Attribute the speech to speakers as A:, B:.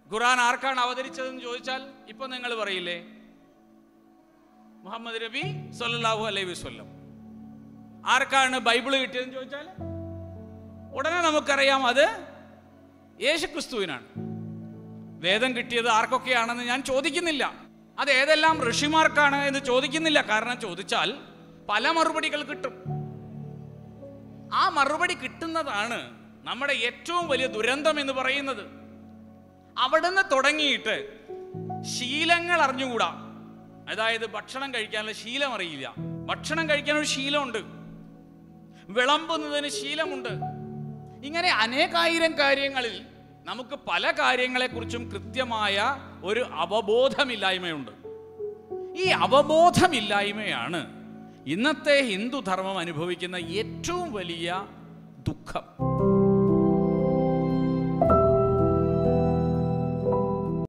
A: ഖുറാൻ ആർക്കാണ് അവതരിച്ചതെന്ന് ചോദിച്ചാൽ ഇപ്പൊ നിങ്ങൾ പറയില്ലേ മുഹമ്മദ് നബി സല്ലല്ലാഹു അലൈഹി വസല്ലം ആർക്കാണ് ബൈബിള് കിട്ടിയതെന്ന് ചോദിച്ചാൽ ഉടനെ നമുക്കറിയാം അത് യേശുക്രിസ്തുവിനാണ് വേദം കിട്ടിയത് ആർക്കൊക്കെയാണെന്ന് ഞാൻ ചോദിക്കുന്നില്ല അത് ഏതെല്ലാം ഋഷിമാർക്കാണ് എന്ന് ചോദിക്കുന്നില്ല കാരണം ചോദിച്ചാൽ പല മറുപടികൾ കിട്ടും ആ മറുപടി കിട്ടുന്നതാണ് നമ്മുടെ ഏറ്റവും വലിയ ദുരന്തം എന്ന് പറയുന്നത് അവിടുന്ന് തുടങ്ങിയിട്ട് ശീലങ്ങൾ അറിഞ്ഞുകൂടാ അതായത് ഭക്ഷണം കഴിക്കാനുള്ള ശീലം അറിയില്ല ഭക്ഷണം കഴിക്കാൻ ഒരു ശീലമുണ്ട് വിളമ്പുന്നതിന് ശീലമുണ്ട് ഇങ്ങനെ അനേകായിരം കാര്യങ്ങളിൽ നമുക്ക് പല കാര്യങ്ങളെക്കുറിച്ചും കൃത്യമായ ഒരു അവബോധമില്ലായ്മയുണ്ട് ഈ അവബോധമില്ലായ്മയാണ് ഇന്നത്തെ ഹിന്ദുധർമ്മം അനുഭവിക്കുന്ന ഏറ്റവും വലിയ ദുഃഖം